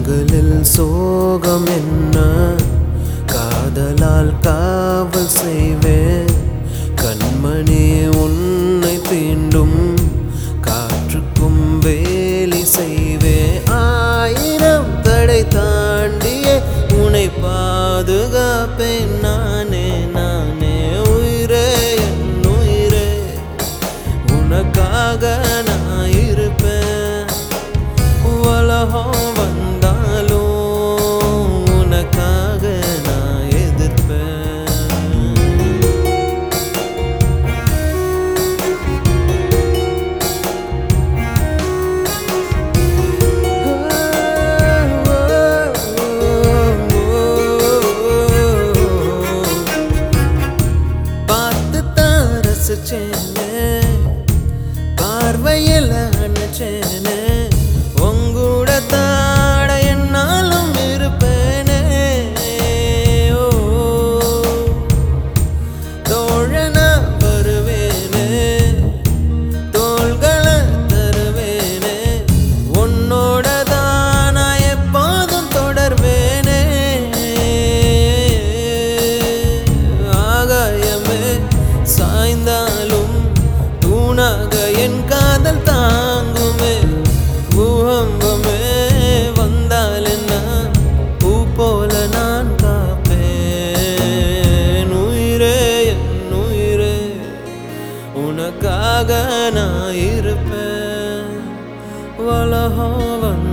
கண்களில் சோகம் என்ன காதலால் காவல் செய்வேன் கண்மணி உன்னை தீண்டும் காற்றுக்கும் வேலி செய்வேன் ஆயிரம் தடை தாண்டியே உன்னை பாதுகாப்பேன் நானே நானே உயிரே என் உயிரே உனக்காக நான் இருப்பேன் உலகம் வந்தாலும் உனக்காக நான் எதிர்ப்பேன் பார்த்து தான் ரசிச்சேனே பார்வையில் அணைச்சேனே உங்கூட தாட என்னாலும் இருப்பேனே ஓ தோழனா வருவேனே தோள்களை தருவேனே உன்னோட தான் நான் எப்போதும் தொடர்வேனே ஆகாயமே சாய்ந்தாலும் தூணாக என் காதல் தாங்குமே பூகம்பமே வந்தால் என்ன பூ போல நான் காப்பேன் உயிரே என் உயிரே உனக்காக நான் இருப்பேன் உலகம் வந்து